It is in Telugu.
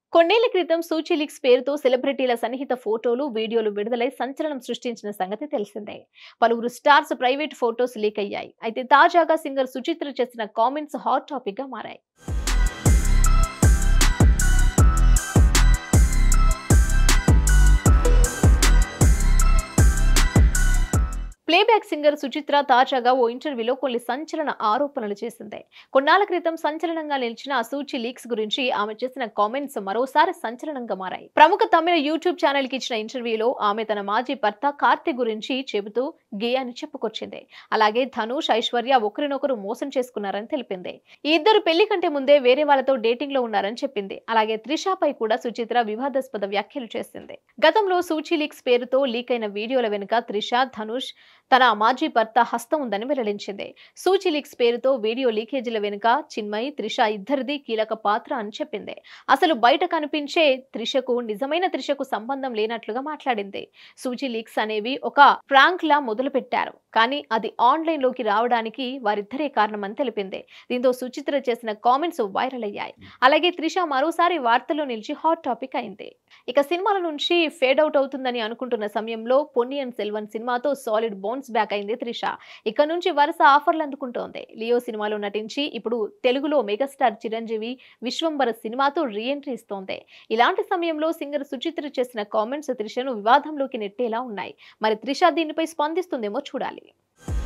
కొన్నేళ్ల క్రితం సూచి లీక్స్ పేరుతో సెలబ్రిటీల సన్నిహిత ఫోటోలు వీడియోలు విడుదలై సంచలనం సృష్టించిన సంగతి తెలిసిందే పలువురు స్టార్స్ ప్రైవేట్ ఫోటోస్ లీక్ అయ్యాయి అయితే తాజాగా సింగర్ సుచిత్ర చేసిన కామెంట్స్ హాట్ టాపిక్ గా మారాయి ప్లేబ్యాక్ సింగర్ సుచిత్ర తాజాగా ఓ ఇంటర్వ్యూలో కొన్ని సంచలన ఆరోపణలు చేసింది కొన్నాళ్ల క్రితం సంచలనంగా నిలిచిన సూచి లీక్స్ గురించి ఆమె చేసిన కామెంట్స్ మరోసారి సంచలనంగా మారాయి ప్రముఖ తమిళ యూట్యూబ్ ఛానల్ కి ఇచ్చిన ఇంటర్వ్యూలో ఆమె తన మాజీ భర్త కార్తీక్ గురించి చెబుతూ గే అని చెప్పుకొచ్చింది అలాగే ధనుష్ ఐశ్వర్య ఒకరినొకరు మోసం చేసుకున్నారని తెలిపింది ఈ ఇద్దరు పెళ్లి కంటే ముందే వేరే వాళ్ళతో డేటింగ్ లో ఉన్నారని చెప్పింది అలాగే త్రిషాపై కూడా సుచిత్ర వివాదాస్పద వ్యాఖ్యలు చేసింది గతంలో సూచి లీక్స్ పేరుతో లీక్ అయిన వీడియోల వెనుక త్రిష ధనుష్ తన మాజీ భర్త హస్తం ఉందని వెల్లడించింది సూచి లీక్స్ పేరుతో వీడియో లీకేజీల వెనుక చిన్మయి త్రిష ఇద్దరిది కీలక పాత్ర అని చెప్పింది అసలు బయట కనిపించే త్రిషకు నిజమైన త్రిషకు సంబంధం లేనట్లుగా మాట్లాడింది సూచి లీక్స్ అనేవి ఒక ప్రాంక్ లా మొదలు పెట్టారు కానీ అది ఆన్లైన్ లోకి రావడానికి వారిద్దరే కారణమని తెలిపింది దీంతో సుచిత్ర చేసిన కామెంట్స్ వైరల్ అయ్యాయి అలాగే త్రిష మరోసారి వార్తల్లో నిలిచి హాట్ టాపిక్ అయింది ఇక సినిమాల నుంచి ఫేడ్ అవుట్ అవుతుందని అనుకుంటున్న సమయంలో పొన్నియన్ సెల్వన్ సినిమాతో సాలిడ్ బౌన్స్ బ్యాక్ అయింది త్రిష ఇక నుంచి వరుస ఆఫర్లు అందుకుంటోంది లియో సినిమాలో నటించి ఇప్పుడు తెలుగులో మెగాస్టార్ చిరంజీవి విశ్వంబర సినిమాతో రీఎంట్రీ ఇస్తోంది ఇలాంటి సమయంలో సింగర్ సుచిత్ర చేసిన కామెంట్స్ త్రిషను వివాదంలోకి నెట్టేలా ఉన్నాయి మరి త్రిష దీనిపై స్పందిస్తుందేమో చూడాలి